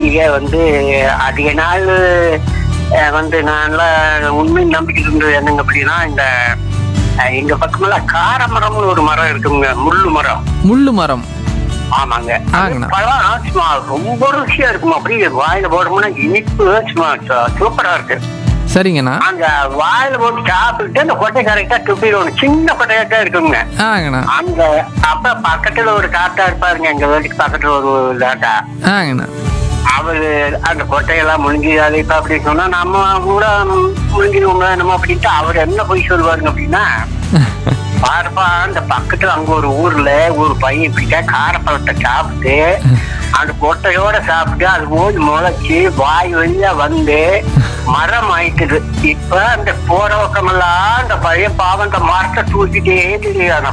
நம்பிக்கை வந்து அதிக நாள் அஹ், வந்து நான்லாம் உண்மை நம்பிக்கை இருந்தது என்னங்க அப்படின்னா இந்த அஹ், எங்க பக்கமெல்லாம் காரமரம்னு ஒரு மரம் இருக்குங்க முள்ளு மரம் முள்ளு மரம் ஆமாங்க ஆங்கண்ணா. பழம் சும்மா ரொம்ப ருசியா இருக்கும் அப்படியே வாயில போடணும்னா இனிப்பு சும்மா சு- சூப்பரா இருக்கு சரிங்கண்ணா அங்க வாயில போட்டு சாப்பிட்டு அந்த கொட்டை கரெக்டா துப்பிடணும் சின்ன கொட்டையா தான் இருக்குங்க ஆங்கண்ணா அங்க அப்ப பக்கத்துல ஒரு தாத்தா இருப்பாருங்க எங்க வீட்டுக்கு பக்கத்துல ஒரு தாத்தா ஆங்கண்ணா அவரு அந்த கொட்டையெல்லாம் முழுங்கி இப்ப அப்படி சொன்னா நம்ம கூட முழுங்கிடுவோங்க நம்ம அப்படின்ட்டு அவர் என்ன போய் சொல்லுவாருங்க அப்படின்னா பாருப்பா அந்த பக்கத்துல அங்க ஒரு ஊர்ல ஒரு பையன் இப்படிதான் காரப்பழத்தை சாப்பிட்டு அந்த கொட்டையோட சாப்பிட்டு அது போய் முளைச்சு வாய் வழியா வந்து மரம் ஆயிட்டுது இப்ப அந்த போற பக்கமெல்லாம் அந்த பையன் பாவம் அந்த மரத்தை தூக்கிட்டே தெரியாது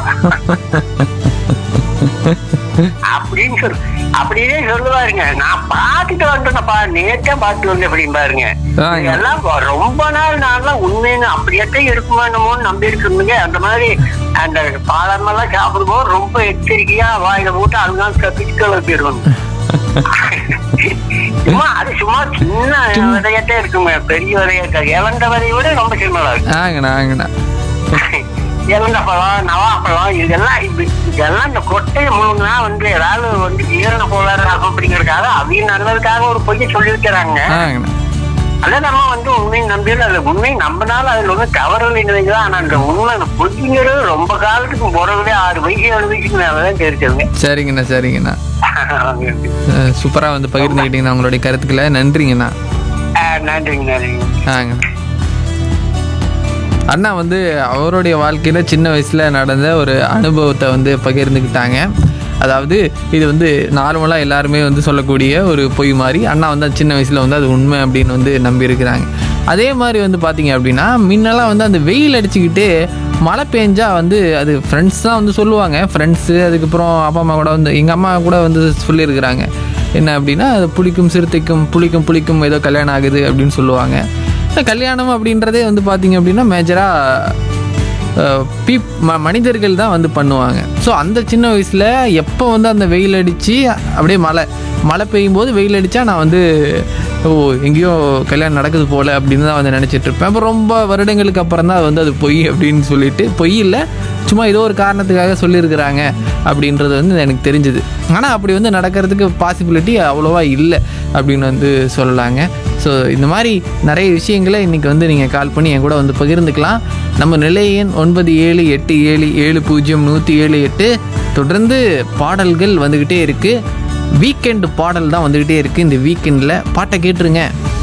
அப்படின்னு சொல்லு அப்படியே சொல்லுவாருங்க நான் பார்த்துட்டு வந்தேன்ப்பா நேத்தே பார்த்துட்டு வந்தேன் அப்படின்னு பாருங்க ஆங்க. இதெல்லாம் ரொம்ப நாள் நான்லாம் உண்மைன்னு அப்படியே இருக்குமோ என்னமோன்னு நம்பி இருக்குங்க அந்த மாதிரி அந்த பாலமெல்லாம் சாப்பிடும்போது ரொம்ப எச்சரிக்கையா வாயில போட்டு அதுதான் கப்பிச்சு கிளப்பிடுவாங்க சும்மா அது சும்மா சின்ன விதையத்தே இருக்குங்க பெரிய விதையத்தை இழந்த விதையை விட ரொம்ப சின்னதா இருக்கு ஆங்கண்ணா ஆங்கண்ணா இலந்த பழம் நவாப்பழம் இதெல்லாம் இப்படி இதெல்லாம் இந்த கொட்டையை முழுங்கினா வந்து ஏதாவது வந்து ஜீரண கோளாறு ஆகும் அப்படிங்கறதுக்காக அவங்க நல்லதுக்காக ஒரு பொய்யை சொல்லி வைக்கிறாங்க ஆங்கண்ணா அதை நம்ம வந்து உண்மை நம்பியது அது உண்மை நம்பினாலும் அதுல ஒன்றும் தவறு இல்லைங்கிறது ஆனா அந்த உண்மை அந்த பொய்ங்கிறது ரொம்ப காலத்துக்கு பிறகுலே ஆறு வயசு ஏழு வயசுக்கு மேலே தான் தெரிஞ்சதுங்க சரிங்கண்ணா சரிங்கண்ணா சூப்பராக வந்து பகிர்ந்துக்கிட்டீங்கண்ணா உங்களுடைய கருத்துக்களை நன்றிங்கண்ணா ஆஹ் நன்றிங்க நன்றிங்க ஆங்கண்ணா அண்ணா வந்து அவருடைய வாழ்க்கையில் சின்ன வயசில் நடந்த ஒரு அனுபவத்தை வந்து பகிர்ந்துக்கிட்டாங்க அதாவது இது வந்து நார்மலாக எல்லாருமே வந்து சொல்லக்கூடிய ஒரு பொய் மாதிரி அண்ணா வந்து அந்த சின்ன வயசில் வந்து அது உண்மை அப்படின்னு வந்து நம்பியிருக்கிறாங்க அதே மாதிரி வந்து பார்த்தீங்க அப்படின்னா முன்னெல்லாம் வந்து அந்த வெயில் அடிச்சுக்கிட்டு மழை பெஞ்சா வந்து அது ஃப்ரெண்ட்ஸ் தான் வந்து சொல்லுவாங்க ஃப்ரெண்ட்ஸு அதுக்கப்புறம் அப்பா அம்மா கூட வந்து எங்கள் அம்மா கூட வந்து சொல்லியிருக்கிறாங்க என்ன அப்படின்னா அது புளிக்கும் சிறுத்தைக்கும் புளிக்கும் புளிக்கும் ஏதோ கல்யாணம் ஆகுது அப்படின்னு சொல்லுவாங்க இந்த கல்யாணம் அப்படின்றதே வந்து பார்த்தீங்க அப்படின்னா மேஜராக பீப் ம மனிதர்கள் தான் வந்து பண்ணுவாங்க ஸோ அந்த சின்ன வயசில் எப்போ வந்து அந்த வெயில் அடித்து அப்படியே மழை மழை பெய்யும் போது வெயில் அடித்தா நான் வந்து ஓ எங்கேயோ கல்யாணம் நடக்குது போல் அப்படின்னு தான் வந்து நினச்சிட்டு இருப்பேன் அப்போ ரொம்ப வருடங்களுக்கு அப்புறம் தான் வந்து அது பொய் அப்படின்னு சொல்லிட்டு பொய் இல்லை சும்மா ஏதோ ஒரு காரணத்துக்காக சொல்லியிருக்கிறாங்க அப்படின்றது வந்து எனக்கு தெரிஞ்சுது ஆனால் அப்படி வந்து நடக்கிறதுக்கு பாசிபிலிட்டி அவ்வளோவா இல்லை அப்படின்னு வந்து சொல்லலாங்க ஸோ இந்த மாதிரி நிறைய விஷயங்களை இன்றைக்கி வந்து நீங்கள் கால் பண்ணி என் கூட வந்து பகிர்ந்துக்கலாம் நம்ம நிலை எண் ஒன்பது ஏழு எட்டு ஏழு ஏழு பூஜ்ஜியம் நூற்றி ஏழு எட்டு தொடர்ந்து பாடல்கள் வந்துக்கிட்டே இருக்குது வீக்கெண்டு பாடல் தான் வந்துக்கிட்டே இருக்குது இந்த வீக்கெண்டில் பாட்டை கேட்டுருங்க